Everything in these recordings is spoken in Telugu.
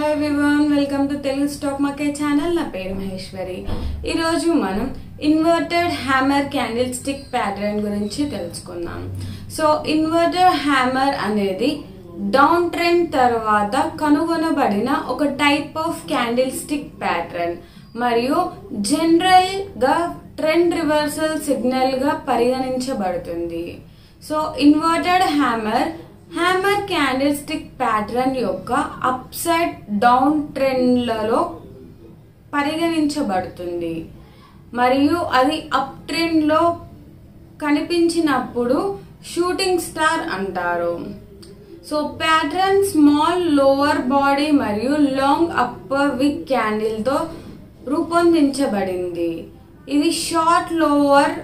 hello everyone welcome to Telugu stock market channel నా పేరు మహేశ్వరి ఈరోజు మనం inverted hammer candlestick pattern గురించి తెలుసుకుందాం సో ఇన్వర్టర్ హ్యామర్ అనేది డౌన్ ట్రెండ్ తర్వాత కనుగొనబడిన ఒక type of candlestick pattern మరియు జనరల్ గా ట్రెండ్ రివర్సల్ సిగ్నల్ గా పరిగణించబడుతుంది so inverted hammer hammer candlestick pattern యొక్క అప్ సైడ్ డౌన్ ట్రెండ్లలో పరిగణించబడుతుంది మరియు అది అప్ ట్రెండ్లో కనిపించినప్పుడు షూటింగ్ స్టార్ అంటారు so pattern small lower body మరియు లాంగ్ అప్పర్ విక్ క్యాండిల్తో రూపొందించబడింది ఇది షార్ట్ లోవర్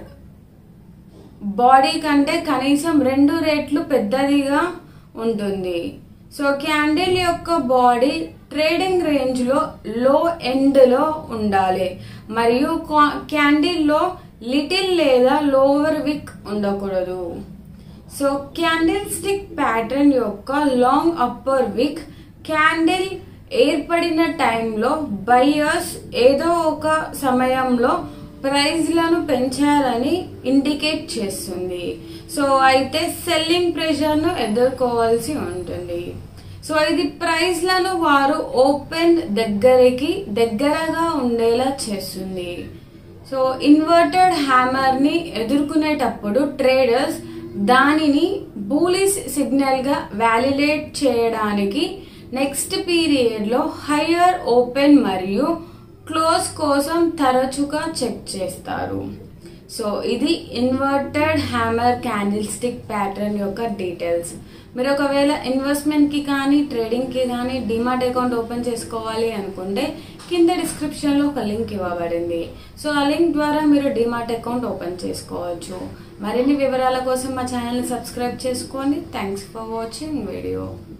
బాడీ కంటే కనీసం రెండు రెట్లు పెద్దదిగా ఉంటుంది సో క్యాండిల్ యొక్క బాడీ ట్రేడింగ్ రేంజ్లో లో ఎండ్లో ఉండాలి మరియు క్యాండిల్లో లిటిల్ లేదా లోవర్ విక్ ఉండకూడదు సో క్యాండిల్ స్టిక్ ప్యాటర్న్ యొక్క లాంగ్ అప్పర్ విక్ క్యాండిల్ ఏర్పడిన టైంలో బయర్స్ ఏదో ఒక సమయంలో ప్రైజ్లను పెంచాలని ఇండికేట్ చేస్తుంది సో అయితే సెల్లింగ్ ప్రెషర్ను ఎదుర్కోవాల్సి ఉంటుంది సో ఇది ప్రైజ్లను వారు ఓపెన్ దగ్గరికి దగ్గరగా ఉండేలా చేస్తుంది సో ఇన్వర్టెడ్ హ్యామర్ని ఎదుర్కొనేటప్పుడు ట్రేడర్స్ దానిని బూలిస్ సిగ్నల్గా వ్యాలిడేట్ చేయడానికి నెక్స్ట్ పీరియడ్లో హయ్యర్ ఓపెన్ మరియు క్లోజ్ కోసం తరచుగా చెక్ చేస్తారు సో ఇది inverted hammer candlestick pattern యొక్క డీటెయిల్స్ మీరు ఒకవేళ ఇన్వెస్ట్మెంట్కి కానీ ట్రేడింగ్కి కానీ డిమాట్ అకౌంట్ ఓపెన్ చేసుకోవాలి అనుకుంటే కింద డిస్క్రిప్షన్లో ఒక లింక్ ఇవ్వబడింది సో ఆ లింక్ ద్వారా మీరు డిమాట్ అకౌంట్ ఓపెన్ చేసుకోవచ్చు మరిన్ని వివరాల కోసం మా ఛానల్ని సబ్స్క్రైబ్ చేసుకోండి థ్యాంక్స్ ఫర్ వాచింగ్ వీడియో